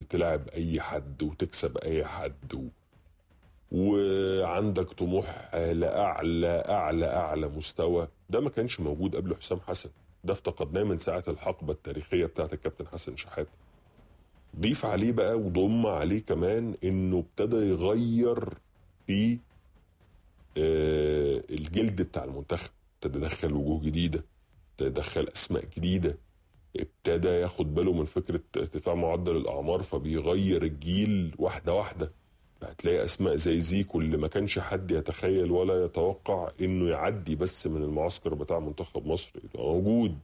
تلعب اي حد وتكسب اي حد و... وعندك طموح لاعلى اعلى اعلى مستوى ده ما كانش موجود قبل حسام حسن ده افتقدناه من ساعه الحقبه التاريخيه بتاعت الكابتن حسن شحاته ضيف عليه بقى وضم عليه كمان انه ابتدى يغير في آه، الجلد بتاع المنتخب ابتدى يدخل وجوه جديده ابتدى يدخل اسماء جديده ابتدى ياخد باله من فكره ارتفاع معدل الاعمار فبيغير الجيل واحده واحده هتلاقي اسماء زي زيكو اللي ما كانش حد يتخيل ولا يتوقع انه يعدي بس من المعسكر بتاع منتخب مصر يبقى موجود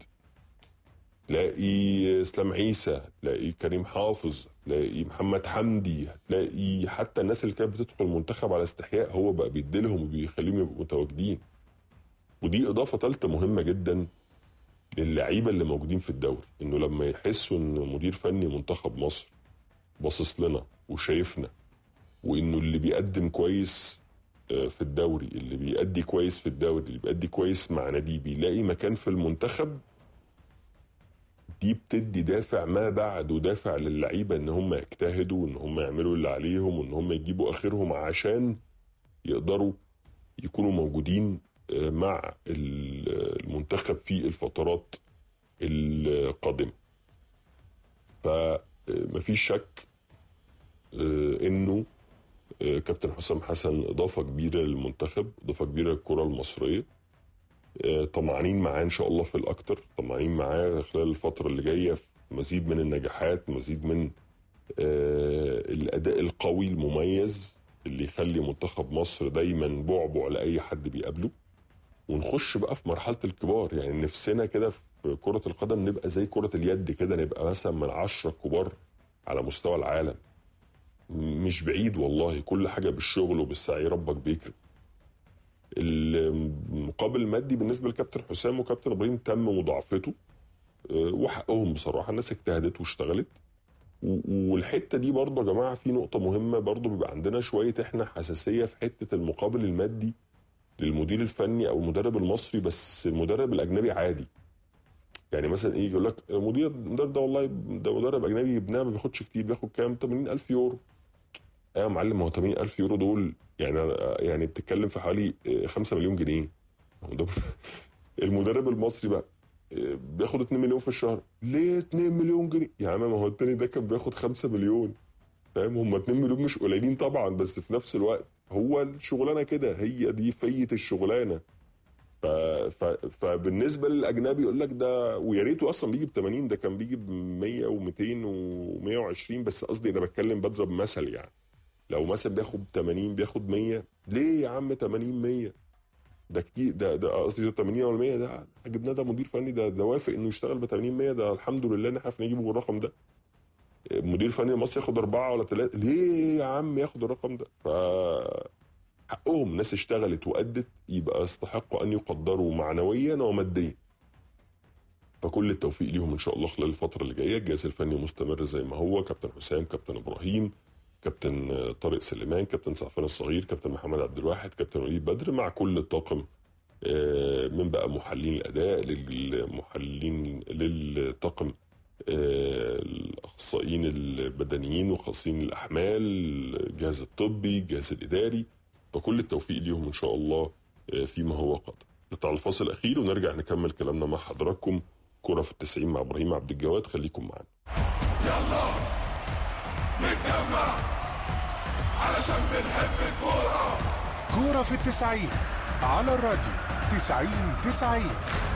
تلاقي اسلام عيسى تلاقي كريم حافظ تلاقي محمد حمدي هتلاقي حتى الناس اللي كانت بتدخل المنتخب على استحياء هو بقى بيديلهم وبيخليهم يبقوا متواجدين ودي اضافه ثالثه مهمه جدا للعيبه اللي موجودين في الدوري انه لما يحسوا ان مدير فني منتخب مصر باصص لنا وشايفنا وانه اللي بيقدم كويس آه، في الدوري اللي بيأدي كويس في الدوري اللي بيأدي كويس مع ناديه بيلاقي مكان في المنتخب دي بتدي دافع ما بعد ودافع للعيبه ان هم يجتهدوا وان هم يعملوا اللي عليهم وان هم يجيبوا اخرهم عشان يقدروا يكونوا موجودين آه، مع ال- المنتخب في الفترات القادمه فمفيش شك آه، انه آه، كابتن حسام حسن اضافه كبيره للمنتخب اضافه كبيره للكره المصريه آه، طمعانين معاه ان شاء الله في الاكتر طمعانين معاه خلال الفتره اللي جايه في مزيد من النجاحات مزيد من آه، الاداء القوي المميز اللي يخلي منتخب مصر دايما بعبع لاي حد بيقابله ونخش بقى في مرحله الكبار يعني نفسنا كده في كره القدم نبقى زي كره اليد كده نبقى مثلا من عشرة كبار على مستوى العالم مش بعيد والله كل حاجه بالشغل وبالسعي ربك بيكرم المقابل المادي بالنسبه لكابتن حسام وكابتن ابراهيم تم مضاعفته أه، وحقهم بصراحه الناس اجتهدت واشتغلت و- والحته دي برضه يا جماعه في نقطه مهمه برضه بيبقى عندنا شويه احنا حساسيه في حته المقابل المادي للمدير الفني او المدرب المصري بس المدرب الاجنبي عادي يعني مثلا ايه يقول لك مدير المدرب ده والله ده مدرب اجنبي ابنها ما بياخدش كتير بياخد كام 80000 يورو ايوه يا معلم ما هو 80000 يورو دول يعني يعني بتتكلم في حوالي 5 مليون جنيه هو ده المدرب المصري بقى بياخد 2 مليون في الشهر ليه 2 مليون جنيه يا عم ما هو التاني ده كان بياخد 5 مليون فاهم هم 2 مليون مش قليلين طبعا بس في نفس الوقت هو الشغلانه كده هي دي فيه الشغلانه ف... ف... فبالنسبه للاجنبي يقول لك ده ويا ريته اصلا بيجي ب 80 ده كان بيجي ب 100 و200 و120 بس قصدي انا بتكلم بضرب مثل يعني لو مثلا بياخد 80 بياخد 100 ليه يا عم 80 100 ده كتير ده ده قصدي ده 80 ولا 100 ده جبناه ده مدير فني ده ده وافق انه يشتغل ب 80 100 ده الحمد لله ان احنا نجيبه بالرقم ده مدير فني مصر ياخد أربعة ولا ثلاثة ليه يا عم ياخد الرقم ده ف حقهم ناس اشتغلت وأدت يبقى يستحقوا أن يقدروا معنويا وماديا فكل التوفيق ليهم إن شاء الله خلال الفترة اللي جاية الجهاز الفني مستمر زي ما هو كابتن حسام كابتن إبراهيم كابتن طارق سليمان كابتن سعفان الصغير كابتن محمد عبد الواحد كابتن وليد بدر مع كل الطاقم آه، من بقى محللين الاداء للمحللين للطاقم آه، الاخصائيين البدنيين واخصائيين الاحمال الجهاز الطبي الجهاز الاداري فكل التوفيق ليهم ان شاء الله آه، فيما هو قادم نطلع الفاصل الاخير ونرجع نكمل كلامنا مع حضراتكم كرة في التسعين مع ابراهيم عبد الجواد خليكم معانا يلا نتجمع علشان بنحب الكورة كورة في التسعين على الراديو تسعين تسعين